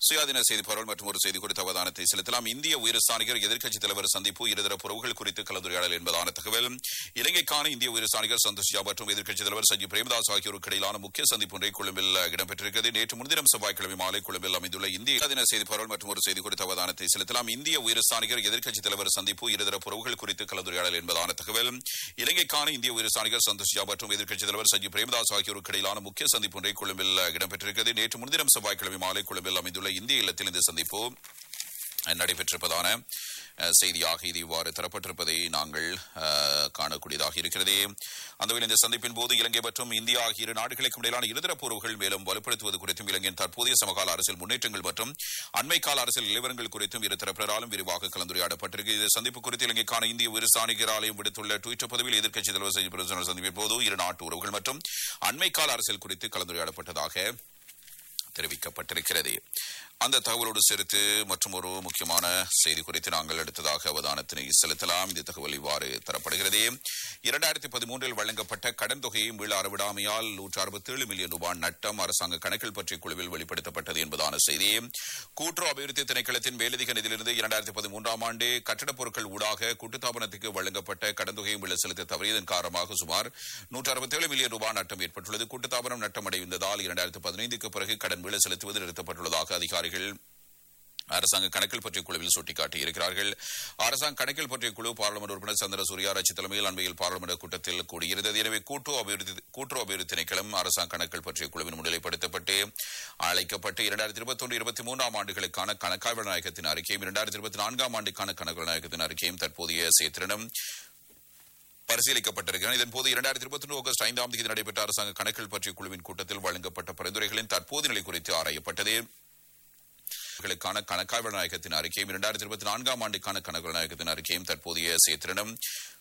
சுயாதீன செய்தி பரவல் மற்றும் ஒரு செய்தி குறித்த அவதானத்தை செலுத்தலாம் இந்திய உயரஸ்தானிகர் எதிர்க்கட்சித் தலைவர் சந்திப்பு இருதரப்பு உறவுகள் குறித்து கலந்துரையாடல் என்பதான தகவல் இலங்கைக்கான இந்திய உயரஸ்தானிகர் சந்தோஷ் ஜா மற்றும் எதிர்க்கட்சித் தலைவர் சஜித் பிரேமதாஸ் ஆகியோருக்கு இடையிலான முக்கிய சந்திப்பு ஒன்றை கொழும்பில் இடம்பெற்றிருக்கிறது நேற்று முன்தினம் செவ்வாய்க்கிழமை மாலை கொழும்பில் அமைந்துள்ள இந்திய சுயாதீன செய்தி பரவல் மற்றும் ஒரு செய்தி குறித்த அவதானத்தை செலுத்தலாம் இந்திய உயரஸ்தானிகர் எதிர்க்கட்சித் தலைவர் சந்திப்பு இருதரப்பு உறவுகள் குறித்து கலந்துரையாடல் என்பதான தகவல் இலங்கைக்கான இந்திய உயரஸ்தானிகர் சந்தோஷ் ஜா மற்றும் எதிர்க்கட்சித் தலைவர் சஜித் பிரேமதாஸ் ஆகியோருக்கு இடையிலான முக்கிய சந்திப்பு ஒன்றை கொழும்பில் இடம்பெற்றிருக்கிறது நேற்று முன்தினம் செவ்வாய்க்கிழமை மாலை கொழும்பில் அமைந்துள்ள இந்திய இல்லத்தில் இந்த சந்திப்பு நடைபெற்றிருப்பதான அஹ், செய்தியாக இது இவ்வாறு தரப்பட்டிருப்பதை நாங்கள் அஹ், காணக்கூடியதாக இருக்கிறது அந்த வகையில் இந்த சந்திப்பின் போது இலங்கை மற்றும் இந்தியா ஆகிய இரு நாடுகளுக்கும் இடையிலான இருதரப்பு உறவுகள் மேலும் வலுப்படுத்துவது குறித்தும் இலங்கையின் தற்போதைய சமகால அரசியல் முன்னேற்றங்கள் மற்றும் அண்மை கால அரசியல் நிலவரங்கள் குறித்தும் இரு தரப்பினராலும் விரிவாக கலந்துரையாடப்பட்டிருக்கு இந்த சந்திப்பு குறித்து இலங்கைக்கான இந்திய உயர்ஸ்தானிகர் ஆலயம் விடுத்துள்ள டுவிட்டர் பதிவில் எதிர்க்கட்சித் தலைவர் சஜித் பிரசன்ன சந்திப்பின் போது இரு நாட்டு உறவுகள் மற்றும் அண்மை கால அரசியல் குறித்து கலந்துரையாடப்பட்டதாக தெரிவிக்கப்பட்டிருக்கிறது அந்த தகவலோடு சேர்த்து மற்றும் ஒரு முக்கியமான செய்தி குறித்து நாங்கள் அடுத்ததாக அவதானத்தினை செலுத்தலாம் இந்த தகவல் இவ்வாறு தரப்படுகிறது இரண்டாயிரத்தி பதிமூன்றில் வழங்கப்பட்ட கடன் தொகையை மீள அறவிடாமையால் நூற்று அறுபத்தேழு மில்லியன் ரூபாய் நட்டம் அரசாங்க கணக்கில் பற்றிய குழுவில் வெளிப்படுத்தப்பட்டது என்பதான செய்தி கூட்டுறவு அபிவிருத்தி திணைக்களத்தின் மேலதிக நிதியிலிருந்து இரண்டாயிரத்தி பதிமூன்றாம் ஆண்டு கட்டடப் பொருட்கள் ஊடாக கூட்டுத்தாபனத்துக்கு வழங்கப்பட்ட கடன் தொகையை மீள செலுத்த தவறியதன் காரணமாக சுமார் நூற்று அறுபத்தேழு மில்லியன் ரூபாய் நட்டம் ஏற்பட்டுள்ளது கூட்டுத்தாபனம் நட்டம் அடைந்ததால் இரண்டாயிரத்து பதினைந்துக்கு பிறகு கடன் மீள செலுத்துவது நிறுத்தப்பட்டுள்ளதாக அதிகாரிகள் அரசாங்க கணக்கில் பற்றிய குழுவில் சுட்டிக்காட்டியிருக்கிறார்கள் அரசாங்க கணக்கில் பற்றிய குழு பாராளுமன்ற உறுப்பினர் சந்திர சூர்யாராட்சி தலைமையில் அண்மையில் பாராளுமன்ற கூட்டத்தில் கூடியிருந்தது எனவே கூட்டுறவு அபிவிருத்தி கூட்டுறவு அபிவிருத்தி திணைக்களம் அரசாங்க கணக்கில் பற்றிய குழுவின் முன்னிலைப்படுத்தப்பட்டு அழைக்கப்பட்டு இரண்டாயிரத்தி இருபத்தொன்று இருபத்தி மூன்றாம் ஆண்டுகளுக்கான கணக்காய்வு நாயகத்தின் அறிக்கையும் இரண்டாயிரத்தி இருபத்தி நான்காம் ஆண்டுக்கான கணக்கு நாயகத்தின் அறிக்கையும் தற்போதைய சேத்திரனும் பரிசீலிக்கப்பட்டிருக்கிறது இதன்போது இரண்டாயிரத்தி இருபத்தி ஒன்று ஆகஸ்ட் ஐந்தாம் தேதி நடைபெற்ற அரசாங்க கணக்கில் பற்றிய குழுவின் கூட்டத்தில் வழங்கப்பட்ட பரிந்துரைகளின் தற்போது நிலை குறித்து ஆராயப்பட்டது களுக்கான கணக்காய்வு நாயகத்தின் அறிக்கையும் இரண்டாயிரத்தி இருபத்தி நான்காம் ஆண்டுக்கான கணக்கு நாயகத்தின் அறிக்கையும் தற்போதைய சேத்திரனும்